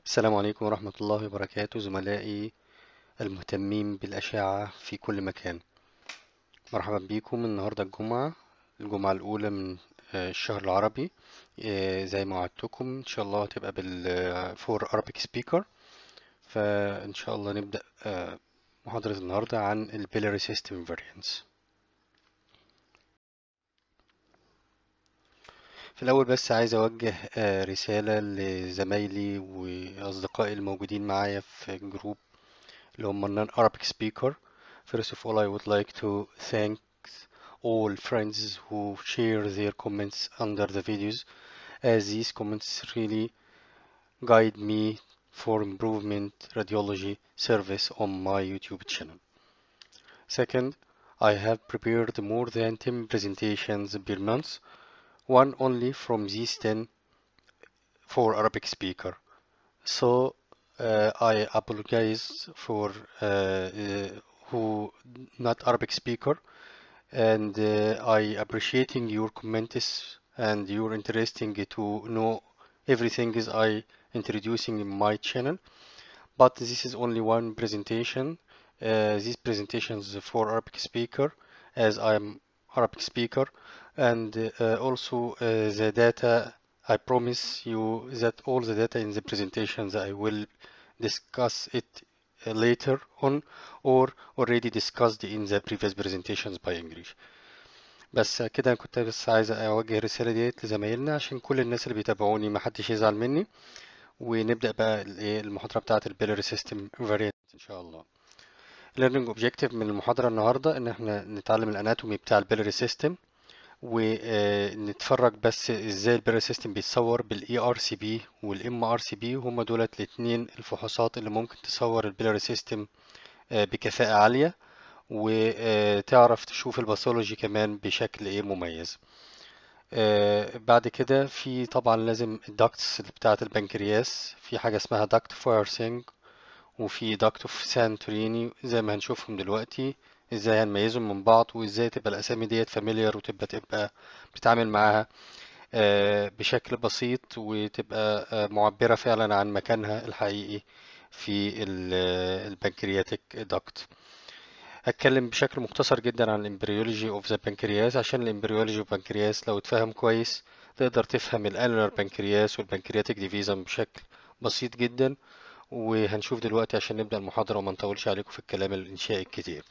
السلام عليكم ورحمة الله وبركاته زملائي المهتمين بالأشعة في كل مكان مرحبا بكم النهاردة الجمعة الجمعة الأولى من آه، الشهر العربي آه، زي ما وعدتكم إن شاء الله هتبقى بال فور Arabic speaker فإن شاء الله نبدأ آه، محاضرة النهاردة عن ال Biliary System Invariance في الأول بس عايز أوجه آه، رسالة لزمايلي وأصدقائي الموجودين معايا في الجروب اللي هم non Arabic speaker First of all I would like to thank all friends who share their comments under the videos as these comments really guide me for improvement radiology service on my YouTube channel. Second, I have prepared more than 10 presentations per month one only from these 10 for Arabic speaker. So uh, I apologize for uh, uh, who not Arabic speaker and uh, I appreciating your comments and your interesting to know everything is I introducing in my channel but this is only one presentation uh, this presentation is for Arabic speaker as I'm Arabic speaker and uh, also uh, the data I promise you that all the data in the presentations I will discuss it uh, later on or already discussed in the previous presentations by English بس كده كنت بس عايز اوجه الرساله ديت لزمايلنا عشان كل الناس اللي بيتابعوني ما حدش يزعل مني ونبدا بقى الإيه المحاضره بتاعه البيلاري سيستم فاريانت ان شاء الله learning objective من المحاضره النهارده ان احنا نتعلم الاناتومي بتاع البيلاري سيستم ونتفرج بس ازاي البيلاري سيستم بيتصور بالاي ار سي بي والام ار سي بي وهما دولت الاثنين الفحوصات اللي ممكن تصور البيلاري سيستم بكفاءه عاليه وتعرف تشوف الباثولوجي كمان بشكل ايه مميز آه، بعد كده في طبعا لازم الدكتس بتاعة البنكرياس في حاجة اسمها دكت فايرسينج وفي دكت اوف سانتوريني زي ما هنشوفهم دلوقتي ازاي هنميزهم من بعض وازاي تبقى الاسامي ديت فاميليار وتبقى تبقى بتتعامل معاها آه، بشكل بسيط وتبقى آه، معبرة فعلا عن مكانها الحقيقي في البنكرياتيك دكت هتكلم بشكل مختصر جدا عن الامبريولوجي اوف ذا بنكرياس عشان الامبريولوجي اوف بنكرياس لو اتفهم كويس تقدر تفهم الانولار بنكرياس والبنكرياتيك ديفيزم بشكل بسيط جدا وهنشوف دلوقتي عشان نبدأ المحاضرة وما نطولش عليكم في الكلام الإنشائي الكتير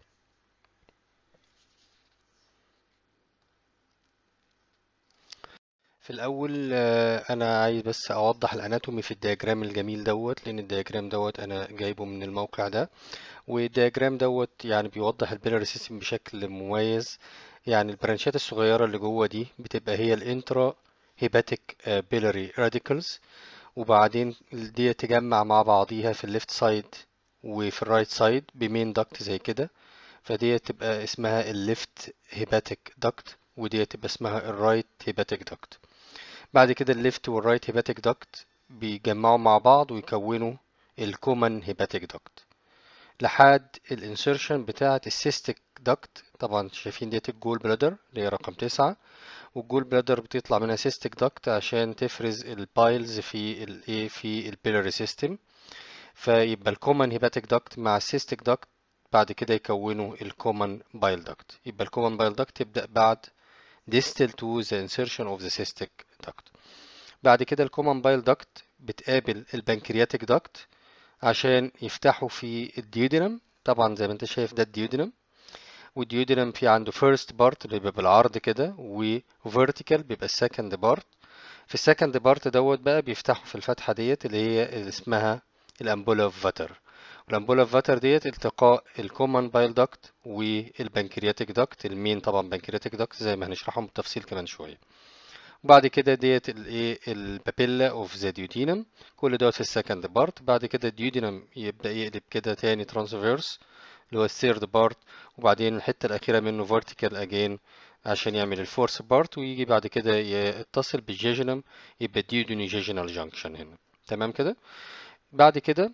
في الأول آه، أنا عايز بس أوضح الأناتومي في الدياجرام الجميل دوت لأن الدياجرام دوت أنا جايبه من الموقع ده والدياجرام دوت يعني بيوضح البيلاري سيستم بشكل مميز يعني البرانشات الصغيرة اللي جوه دي بتبقى هي الانترا هيباتيك بيلاري راديكلز وبعدين دي تجمع مع بعضيها في الليفت سايد وفي الرايت سايد بمين داكت زي كده فدي تبقى اسمها الليفت هيباتيك داكت ودي تبقى اسمها الرايت هيباتيك داكت بعد كده الليفت والرايت هيباتيك داكت بيجمعوا مع بعض ويكونوا الكومن هيباتيك داكت لحد الانسيرشن بتاعة السيستيك داكت طبعا شايفين ديت الجول بلادر اللي هي رقم تسعة والجول بلادر بتطلع منها سيستيك داكت عشان تفرز البايلز في الايه في البيلاري سيستم فيبقى الكومن هيباتيك داكت مع السيستيك داكت بعد كده يكونوا الكومن بايل داكت يبقى الكومن بايل داكت تبدأ بعد distal to the insertion of the cystic duct بعد كده الكومن بايل داكت بتقابل البنكرياتيك داكت عشان يفتحوا في الديودينم طبعا زي ما انت شايف ده الديودينم والديودينم في عنده فيرست بارت اللي بيبقى بالعرض كده وفيرتيكال بيبقى السكند بارت في السكند بارت دوت بقى بيفتحوا في الفتحة ديت اللي هي اللي اسمها الامبولا اوف فاتر والامبولا اوف فاتر ديت التقاء الكومن بايل داكت والبنكرياتيك داكت المين طبعا بنكرياتيك داكت زي ما هنشرحهم بالتفصيل كمان شوية وبعد كده ديت الايه البابيلا اوف ذا ديودينم كل دوت في السكند بارت بعد كده الديودينم يبدا يقلب كده تاني ترانسفيرس اللي هو الثيرد بارت وبعدين الحته الاخيره منه فيرتيكال اجين عشان يعمل الفورث بارت ويجي بعد كده يتصل بالجيجنم يبقى ديوديني جيجنال جانكشن هنا تمام كده بعد كده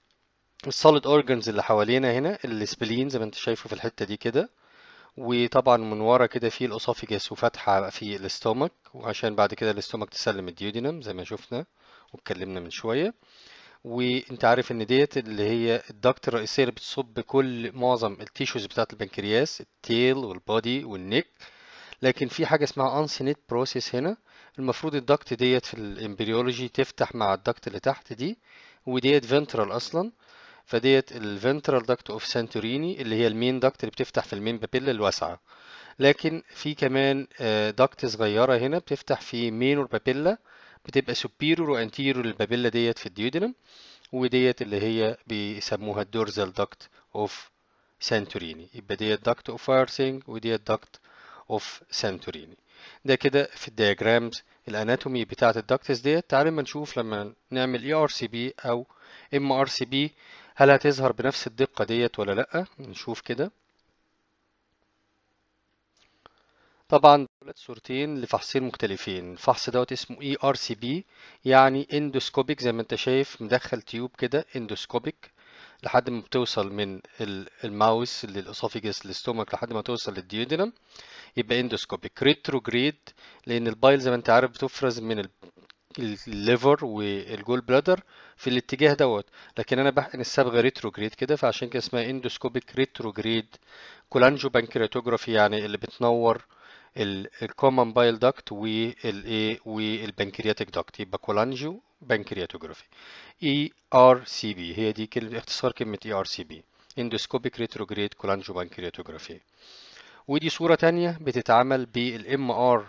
السوليد اورجنز اللي حوالينا هنا السبلين زي ما انت شايفه في الحته دي كده وطبعا من ورا كده في الاسوفيجاس وفتحه في الاستومك وعشان بعد كده الاستومك تسلم الديودينم زي ما شفنا واتكلمنا من شويه وانت عارف ان ديت اللي هي الدكت الرئيسيه اللي بتصب كل معظم التيشوز بتاعه البنكرياس التيل والبودي والنيك لكن في حاجه اسمها انسينيت بروسيس هنا المفروض الدكت ديت في الامبريولوجي تفتح مع الدكت اللي تحت دي وديت فنترال اصلا فديت الفنترال دكت اوف سانتوريني اللي هي المين دكت اللي بتفتح في المين بابيلا الواسعه لكن في كمان دكت صغيره هنا بتفتح في مينور بابيلا بتبقى superior و anterior للبابيلا ديت في الديودينم وديت اللي هي بيسموها الدورزال دكت اوف سانتوريني يبقى ديت دكت اوف فايرسينج وديت دكت اوف سانتوريني ده كده في الدياجرامز الاناتومي بتاعه الدكتس ديت تعالوا ما نشوف لما نعمل اي ار سي بي او ام ار سي بي هل هتظهر بنفس الدقه ديت ولا لا نشوف كده طبعا دولت صورتين لفحصين مختلفين الفحص دوت اسمه اي ار سي بي يعني اندوسكوبيك زي ما انت شايف مدخل تيوب كده اندوسكوبيك لحد ما بتوصل من الماوس للاسوفيجس للستومك لحد ما توصل للديودينم يبقى اندوسكوبيك ريتروجريد لان البايل زي ما انت عارف بتفرز من الليفر والجول بلادر في الاتجاه دوت لكن انا بحقن الصبغه ريتروجريد كده فعشان كده اسمها اندوسكوبيك ريتروجريد كولانجو بانكرياتوجرافي يعني اللي بتنور الكومن بايل داكت والايه والبنكرياتيك داكت يبقى كولانجيو بنكرياتوجرافي اي ار سي بي هي دي كلمه اختصار كلمه اي ار سي بي اندوسكوبيك ريتروجريد كولانجيو بنكرياتوجرافي ودي صوره تانية بتتعمل بالام ار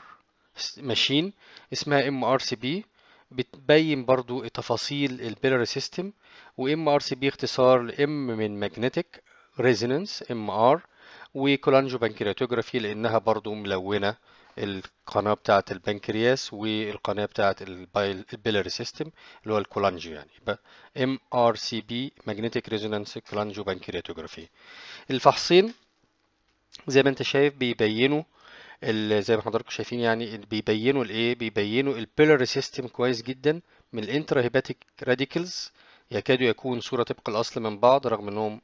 ماشين اسمها ام ار سي بي بتبين برضو تفاصيل البيلاري سيستم وام ار سي بي اختصار لام من ماجنتيك ريزونانس ام ار وكولانجو بنكرياتوجرافي لانها برضو ملونه القناه بتاعه البنكرياس والقناه بتاعه البيلاري سيستم اللي هو الكولانجيو يعني يبقى ام ار سي بي ماجنتيك ريزونانس كولانجو بنكرياتوجرافي الفحصين زي ما انت شايف بيبينوا زي ما حضراتكم شايفين يعني بيبينوا الايه بيبينوا البيلاري سيستم كويس جدا من الانترا هيباتيك راديكلز يكادوا يكون صوره طبق الاصل من بعض رغم انهم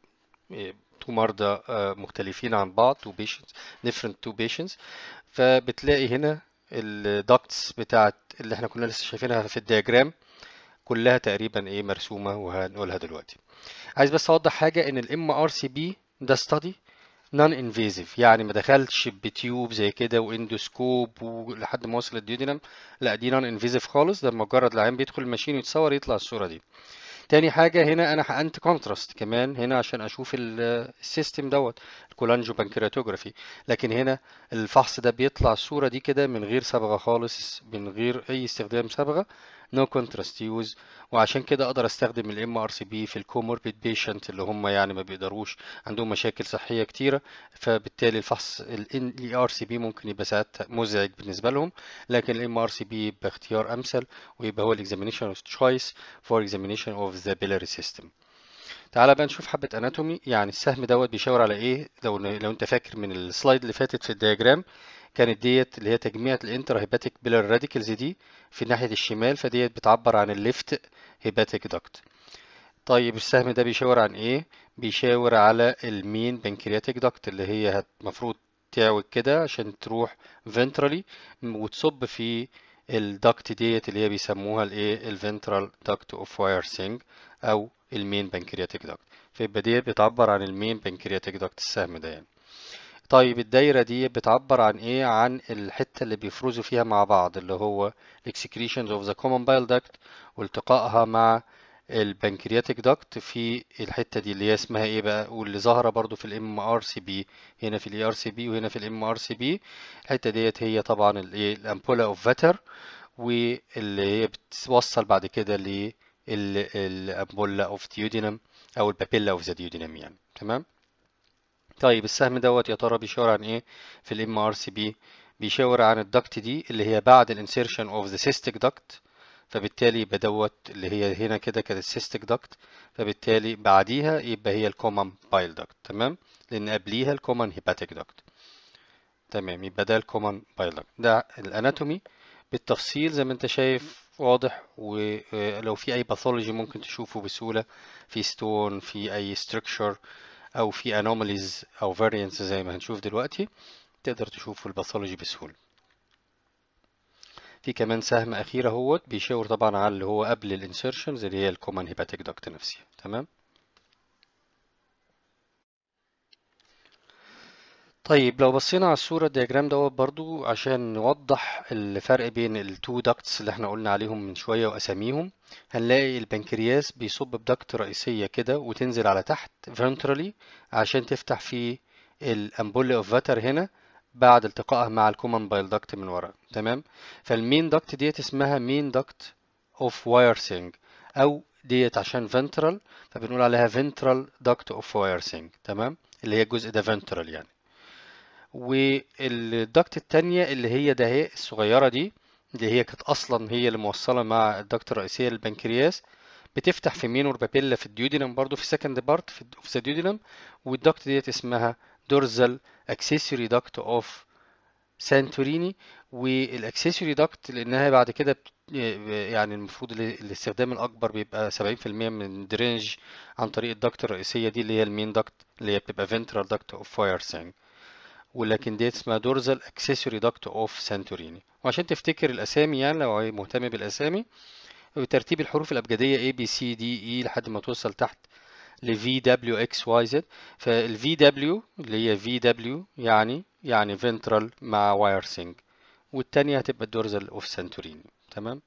تو مرضى مختلفين عن بعض تو patients different two patients فبتلاقي هنا الدكتس بتاعت اللي احنا كنا لسه شايفينها في الدياجرام كلها تقريبا ايه مرسومه وهنقولها دلوقتي عايز بس اوضح حاجه ان الام ار سي بي ده ستادي نون انفيزيف يعني ما دخلش بتيوب زي كده واندوسكوب ولحد ما وصل الديودينم لا دي نون انفيزيف خالص ده مجرد العيان بيدخل الماشين يتصور يطلع الصوره دي تاني حاجة هنا أنا حقنت كونتراست كمان هنا عشان أشوف السيستم دوت الكولانجو بانكرياتوجرافي لكن هنا الفحص ده بيطلع الصورة دي كده من غير صبغة خالص من غير أي استخدام صبغة نو كونتراست يوز وعشان كده اقدر استخدم الام ار سي بي في الكوموربيد بيشنت اللي هم يعني ما بيقدروش عندهم مشاكل صحيه كتيره فبالتالي الفحص الاي ار سي بي ممكن يبقى ساعات مزعج بالنسبه لهم لكن الام ار سي بي يبقى اختيار امثل ويبقى هو الاكزامينيشن اوف تشويس فور اكزامينيشن اوف ذا بيلاري سيستم تعالى بقى نشوف حبه اناتومي يعني السهم دوت بيشاور على ايه لو لو انت فاكر من السلايد اللي فاتت في الدياجرام كانت ديت اللي هي تجميعة الانتر هيباتيك بيلر راديكلز دي في ناحية الشمال فديت بتعبر عن الليفت هيباتيك داكت طيب السهم ده بيشاور عن ايه بيشاور على المين بنكرياتيك داكت اللي هي المفروض تعوج كده عشان تروح فنترالي وتصب في الداكت ديت اللي هي بيسموها الايه الفنترال داكت اوف وايرسينج او المين بنكرياتيك داكت فيبقى ديت بتعبر عن المين بنكرياتيك داكت السهم ده يعني طيب الدايرة دي بتعبر عن ايه عن الحتة اللي بيفرزوا فيها مع بعض اللي هو excretions of the common bile duct والتقائها مع البنكرياتيك داكت في الحتة دي اللي هي اسمها ايه بقى واللي ظاهرة برضو في الام ار سي بي هنا في الاي ار سي بي وهنا في الام ار سي بي الحتة ديت هي طبعا الايه الامبولا اوف فاتر واللي هي بتوصل بعد كده للامبولا اوف ديودينم او البابيلا اوف ذا ديودينم يعني تمام طيب السهم دوت يا ترى بيشاور عن ايه في الام ار سي بي بيشاور عن الدكت دي اللي هي بعد الانسيرشن اوف ذا سيستيك دكت فبالتالي يبقى دوت اللي هي هنا كده كانت السيستيك دكت فبالتالي بعديها يبقى هي الكومن بايل دكت تمام لان قبليها الكومن هيباتيك دكت تمام يبقى ده الكومن بايل دكت ده الاناتومي بالتفصيل زي ما انت شايف واضح ولو في اي باثولوجي ممكن تشوفه بسهوله في ستون في اي ستراكشر او في anomalies او variants زي ما هنشوف دلوقتي تقدر تشوف الباثولوجي بسهولة في كمان سهم اخير اهوت بيشاور طبعا على اللي هو قبل الانسرشنز اللي هي الكومن هيباتيك داكت نفسها تمام طيب لو بصينا على الصورة الدياجرام دوت برضو عشان نوضح الفرق بين التو داكتس اللي احنا قلنا عليهم من شوية وأساميهم هنلاقي البنكرياس بيصب بدكت رئيسية كده وتنزل على تحت ventrally عشان تفتح في الأمبولي اوف فاتر هنا بعد التقائها مع الكومن بايل داكت من ورا تمام فالمين داكت ديت اسمها مين داكت اوف وايرسينج او ديت عشان ventral فبنقول عليها ventral duct of wiresing تمام اللي هي الجزء ده ventral يعني والدكت التانية اللي هي ده هي الصغيرة دي اللي هي كانت أصلا هي اللي موصلة مع الدكت الرئيسية للبنكرياس بتفتح في مينور بابيلا في الديودينم برضو في سكند بارت في الديودينم والدكت ديت اسمها دورزال اكسسوري دكت اوف سانتوريني والاكسسوري دكت لانها بعد كده بت- يعني المفروض ال- الاستخدام الاكبر بيبقى 70% من الدرينج عن طريق الدكت الرئيسيه دي اللي هي المين دكت اللي هي بتبقى فنترال دكت اوف فاير سانج ولكن ديت اسمها دورزال اكسسوري دكت اوف سانتوريني وعشان تفتكر الاسامي يعني لو مهتم بالاسامي وترتيب الحروف الابجديه A B C D E لحد ما توصل تحت ل V W X Y Z فال V W اللي هي V W يعني يعني ventral مع wiresing والتانية هتبقى الدورزال اوف سانتوريني تمام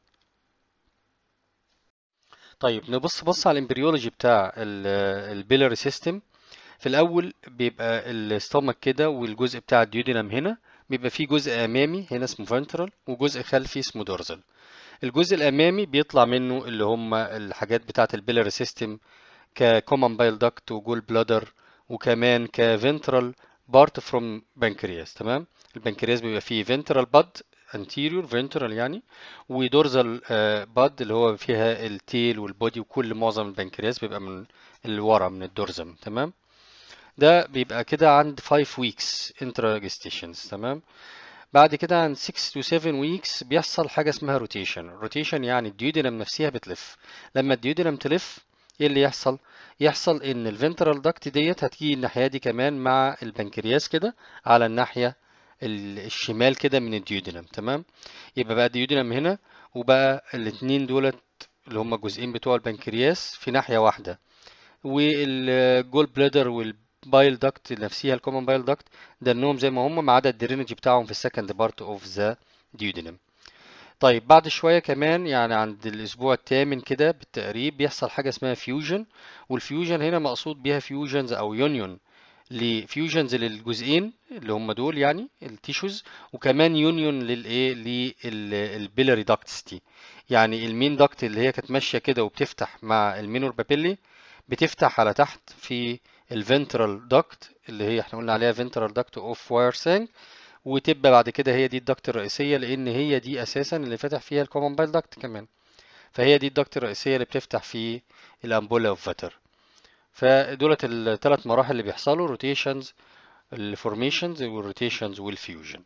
طيب نبص بص على الامبريولوجي بتاع البيلاري سيستم في الاول بيبقى الاستومك كده والجزء بتاع الديودينم هنا بيبقى فيه جزء امامي هنا اسمه فنترال وجزء خلفي اسمه دورزال الجزء الامامي بيطلع منه اللي هم الحاجات بتاعه البيلاري سيستم ككومن بايل داكت وجول بلادر وكمان كفنترال بارت فروم بنكرياس تمام البنكرياس بيبقى فيه فنترال باد anterior ventral يعني ودورزال باد اللي هو فيها التيل والبودي وكل معظم البنكرياس بيبقى من اللي ورا من الدورزم تمام ده بيبقى كده عند 5 weeks intra gestations تمام بعد كده عند 6 to 7 weeks بيحصل حاجة اسمها روتيشن روتيشن يعني الديودينم نفسها بتلف لما الديودينم تلف ايه اللي يحصل يحصل ان الفنترال داكت ديت هتيجي الناحية دي كمان مع البنكرياس كده على الناحية ال- الشمال كده من الديودينم تمام يبقى بقى الديودينم هنا وبقى الاتنين دولت اللي هما الجزئين بتوع البنكرياس في ناحية واحدة والجول بلادر والبايل داكت نفسها الكومن بايل داكت دنهم زي ما هم ما عدا الدرينج بتاعهم في السكند بارت اوف ذا ديودينم طيب بعد شويه كمان يعني عند الاسبوع الثامن كده بالتقريب بيحصل حاجه اسمها فيوجن والفيوجن هنا مقصود بيها فيوجنز او يونيون لفيوجنز للجزئين اللي هم دول يعني التيشوز وكمان يونيون للايه للبيلاري داكتس دي يعني المين داكت اللي هي كانت ماشيه كده وبتفتح مع المينور بابيلي بتفتح على تحت في الفنترال داكت اللي هي احنا قلنا عليها فنترال داكت اوف وايرسانج وتبقى بعد كده هي دي الدكت الرئيسيه لان هي دي اساسا اللي فتح فيها الكومن بايل داكت كمان فهي دي الدكت الرئيسيه اللي بتفتح في الامبولا اوف فاتر فدولت الثلاث مراحل اللي بيحصلوا روتيشنز الفورميشنز والروتيشنز والفيوجن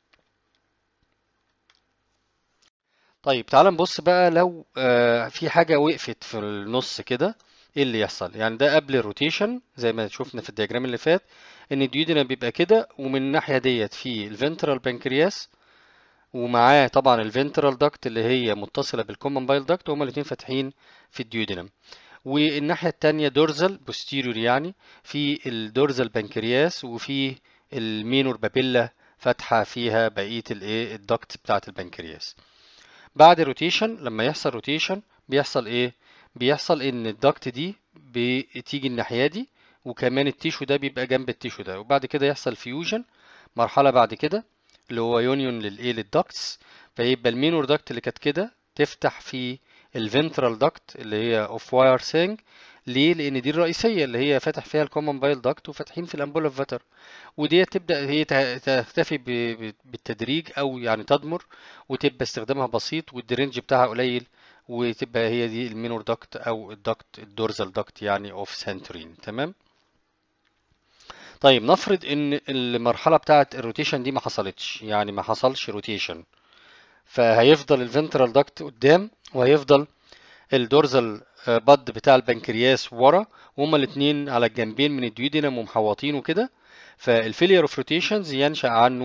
طيب تعال نبص بقى لو آه، في حاجة وقفت في النص كده ايه اللي يحصل يعني ده قبل الروتيشن زي ما شفنا في الدياجرام اللي فات ان الديودينم بيبقى كده ومن الناحية ديت في الفنترال بنكرياس ومعاه طبعا الفنترال داكت اللي هي متصلة بالكومن بايل داكت وهما الاتنين فاتحين في الديودينم والناحية التانية دورزال بوستيريور يعني في الدورزال بنكرياس وفي المينور بابيلا فاتحة فيها بقية الايه الداكت بتاعة البنكرياس بعد الروتيشن لما يحصل روتيشن بيحصل ايه بيحصل ان الدكت دي بتيجي الناحيه دي وكمان التيشو ده بيبقى جنب التيشو ده وبعد كده يحصل فيوجن مرحله بعد كده اللي هو يونيون للايه للدكتس فيبقى المينور دكت اللي كانت كده تفتح في الفنترال دكت اللي هي اوف واير سينج ليه لان دي الرئيسيه اللي هي فاتح فيها الكومن بايل دكت وفاتحين في الامبولا فاتر ودي تبدا هي ته- تختفي ب- ب- بالتدريج او يعني تضمر وتبقى استخدامها بسيط والدرينج بتاعها قليل وتبقى هي دي المينور داكت او الداكت الدورزال داكت يعني اوف سنترين تمام طيب نفرض ان المرحله بتاعه الروتيشن دي ما حصلتش يعني ما حصلش روتيشن فهيفضل الفنترال داكت قدام وهيفضل الدورزال باد بتاع البنكرياس ورا وهما الاثنين على الجنبين من الديودينم ومحوطينه كده فالفيلير اوف روتيشنز ينشأ عنه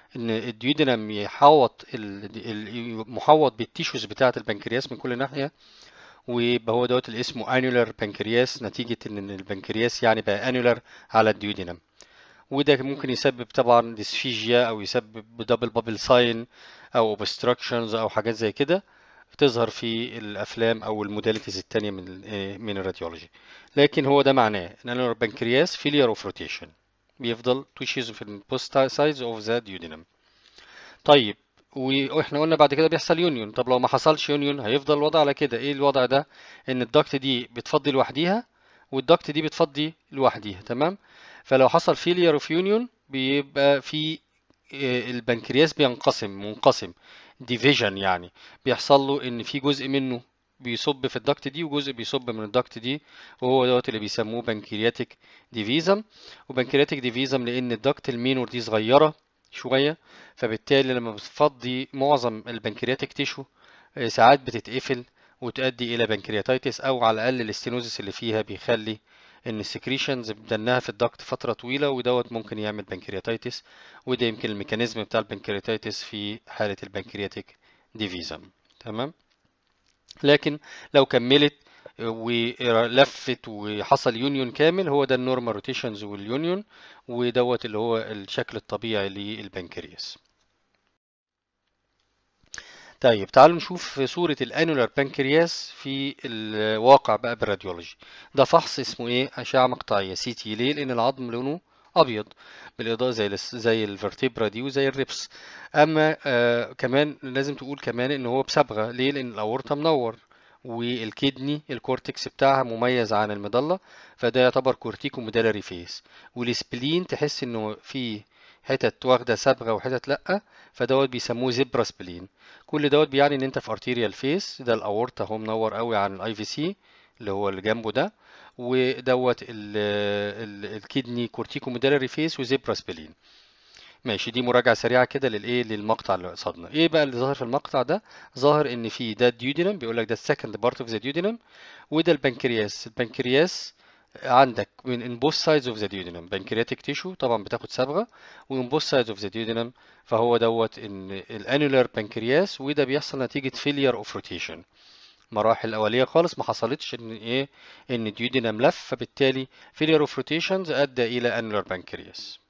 ان الديودينم يحوط محوط بالتيشوز بتاعه البنكرياس من كل ناحيه ويبقى هو دوت اللي اسمه انيولار بنكرياس نتيجه ان البنكرياس يعني بقى انيولار على الديودينم وده ممكن يسبب طبعا ديسفيجيا او يسبب دبل بابل ساين او اوبستراكشنز او حاجات زي كده تظهر في الافلام او الموداليتيز التانية من من الراديولوجي لكن هو ده معناه ان البنكرياس فيلير اوف روتيشن بيفضل توشيز في البوست سايز اوف ذا ديودينم طيب واحنا قلنا بعد كده بيحصل يونيون طب لو ما حصلش يونيون هيفضل الوضع على كده ايه الوضع ده ان الدكت دي بتفضي لوحديها والدكت دي بتفضي لوحديها تمام فلو حصل فيلير اوف يونيون بيبقى في البنكرياس بينقسم منقسم ديفيجن يعني بيحصل له ان في جزء منه بيصب في الدكت دي وجزء بيصب من الدكت دي وهو دوت اللي بيسموه بنكرياتيك ديفيزم وبنكرياتيك ديفيزم لان الدكت المينور دي صغيره شويه فبالتالي لما بتفضي معظم البنكرياتيك تيشو ساعات بتتقفل وتؤدي الى بنكرياتيتس او على الاقل الاستينوزس اللي فيها بيخلي ان السكريشنز بدنها في الدكت فتره طويله ودوت ممكن يعمل بنكرياتيتس وده يمكن الميكانيزم بتاع البنكرياتيتس في حاله البنكرياتيك ديفيزم تمام لكن لو كملت ولفت وحصل يونيون كامل هو ده النورمال روتيشنز واليونيون ودوت اللي هو الشكل الطبيعي للبنكرياس طيب تعالوا نشوف صورة الانولار بنكرياس في الواقع بقى بالراديولوجي ده فحص اسمه ايه أشعة مقطعية سي تي ليه لأن العظم لونه أبيض بالإضاءة زي زي الفرتبرا دي وزي الريبس أما آه كمان لازم تقول كمان إن هو بصبغة ليه لأن الأورطة منور والكدني الكورتكس بتاعها مميز عن المظلة فده يعتبر كورتيكو ميدالري فيس والسبلين تحس انه في حتت واخده صبغه وحتت لا فدوت بيسموه زبرا سبلين كل دوت بيعني ان انت في ارتيريال فيس ده الاورطه اهو منور قوي عن الاي في سي اللي هو اللي جنبه ده ودوت الكدني كورتيكو ميدالري فيس وزبرا سبلين ماشي دي مراجعة سريعة كده للايه للمقطع اللي قصادنا ايه بقى اللي ظاهر في المقطع ده ظاهر ان في ده الديودينم بيقول لك ده السكند بارت اوف ذا ديودينم وده البنكرياس البنكرياس عندك من in both sides of the duodenum pancreatic tissue طبعا بتاخد صبغة و in both sides of the duodenum فهو دوت ان الانولار بنكرياس وده بيحصل نتيجة failure of rotation مراحل الأولية خالص ما حصلتش ان ايه ان الديودينم لف فبالتالي failure of rotations أدى إلى annular pancreas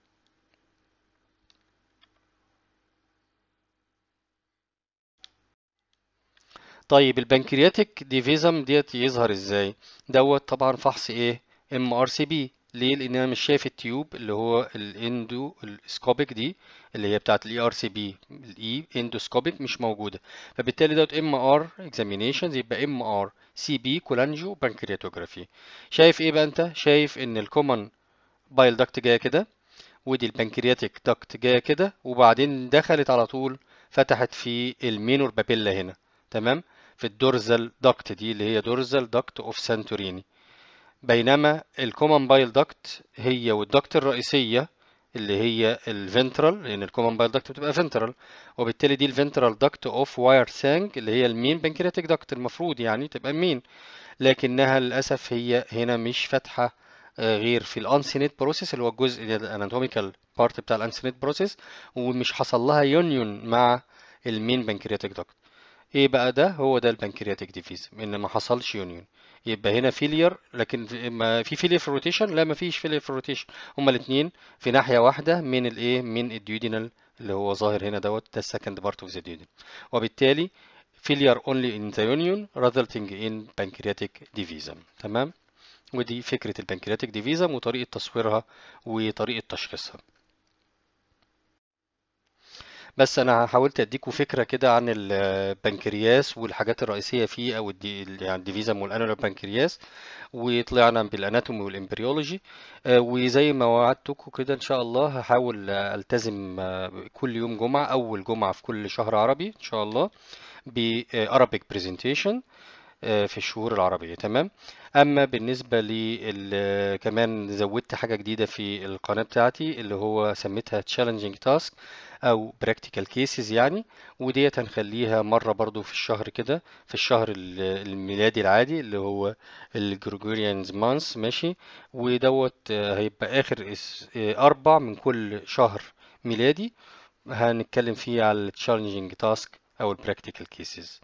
طيب البنكرياتيك ديفيزم ديت يظهر ازاي دوت طبعا فحص ايه ام ار سي بي ليه لان انا مش شايف التيوب اللي هو الاندو السكوبيك دي اللي هي بتاعه الاي ار سي بي الاي اندوسكوبيك مش موجوده فبالتالي دوت ام ار اكزامينيشنز يبقى ام ار سي بي كولانجيو بانكرياتوجرافي شايف ايه بقى انت شايف ان الكومن بايل داكت جايه كده ودي البنكرياتيك داكت جايه كده وبعدين دخلت على طول فتحت في المينور بابيلا هنا تمام في الدورزال داكت دي اللي هي دورزال داكت اوف سانتوريني بينما الكومن بايل داكت هي والداكت الرئيسيه اللي هي الفنترال لان الكومن بايل داكت بتبقى فنترال وبالتالي دي الفنترال داكت اوف واير سانج اللي هي المين بنكرياتيك داكت المفروض يعني تبقى مين لكنها للاسف هي هنا مش فاتحه غير في الانسينيت بروسيس اللي هو الجزء الاناتوميكال بارت بتاع الانسينيت بروسيس ومش حصل لها يونيون مع المين بنكرياتيك داكت ايه بقى ده هو ده البنكرياتيك ديفيز ان ما حصلش يونيون يبقى هنا فيلير لكن ما في فيلير في الروتيشن لا ما فيش فيلير في الروتيشن هما الاثنين في ناحيه واحده من الايه من الديودينال اللي هو ظاهر هنا دوت ده السكند بارت اوف ذا duodenum وبالتالي failure only in the union resulting in pancreatic divisum تمام ودي فكرة البنكرياتيك ديفيزم وطريقة تصويرها وطريقة تشخيصها بس انا حاولت اديكم فكره كده عن البنكرياس والحاجات الرئيسيه فيه او الدي يعني الديفيزم والانولار بنكرياس وطلعنا بالاناتومي والامبريولوجي وزي ما وعدتكم كده ان شاء الله هحاول التزم كل يوم جمعه اول جمعه في كل شهر عربي ان شاء الله بارابيك برزنتيشن في الشهور العربية تمام أما بالنسبة لي كمان زودت حاجة جديدة في القناة بتاعتي اللي هو سميتها challenging task أو practical cases يعني وديت هنخليها مرة برضو في الشهر كده في الشهر الميلادي العادي اللي هو الجريجوريانز مانس ماشي ودوت هيبقى آخر أربع من كل شهر ميلادي هنتكلم فيه على التشالنجينج تاسك او البراكتيكال كيسز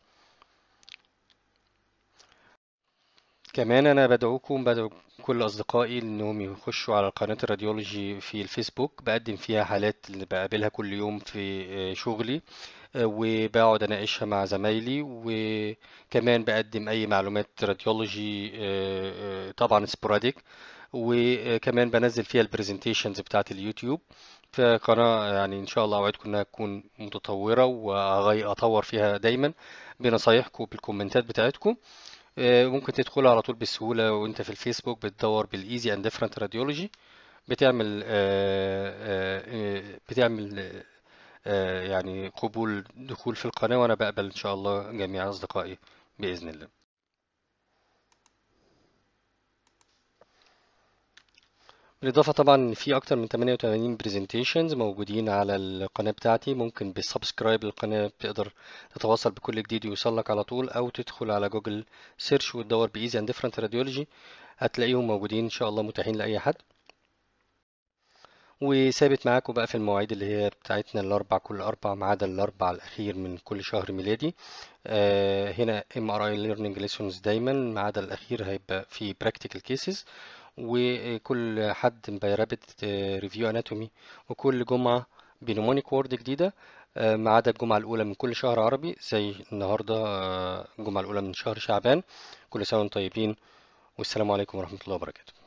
كمان انا بدعوكم بدعو كل اصدقائي انهم يخشوا على قناة الراديولوجي في الفيسبوك بقدم فيها حالات اللي بقابلها كل يوم في آه، شغلي آه، وبقعد اناقشها مع زمايلي وكمان بقدم اي معلومات راديولوجي آه، آه، طبعا سبوراديك وكمان بنزل فيها البرزنتيشنز بتاعت اليوتيوب فقناة يعني ان شاء الله اوعدكم انها تكون متطورة واطور فيها دايما بنصايحكم بالكومنتات بتاعتكم آه، ممكن تدخل على طول بسهولة وانت في الفيسبوك بتدور بالايزي اند ديفرنت راديولوجي بتعمل آه، آه، آه، بتعمل آه، يعني قبول دخول في القناة وانا بقبل ان شاء الله جميع اصدقائي بإذن الله بالإضافة طبعا إن في أكتر من 88 برزنتيشنز موجودين على القناة بتاعتي ممكن بالسبسكرايب للقناة بتقدر تتواصل بكل جديد ويوصلك على طول أو تدخل على جوجل سيرش وتدور بإيزي أند ديفرنت راديولوجي هتلاقيهم موجودين إن شاء الله متاحين لأي حد وثابت معاكم بقى في المواعيد اللي هي بتاعتنا الأربع كل أربع ما عدا الأربع الأخير من كل شهر ميلادي آه هنا MRI Learning Lessons دايما ما عدا الأخير هيبقى في Practical Cases وكل حد بيرابط ريفيو اناتومي وكل جمعة بنمونيك وورد جديدة آه، ما عدا الجمعة الأولى من كل شهر عربي زي النهاردة آه، الجمعة الأولى من شهر شعبان كل سنة وانتم طيبين والسلام عليكم ورحمة الله وبركاته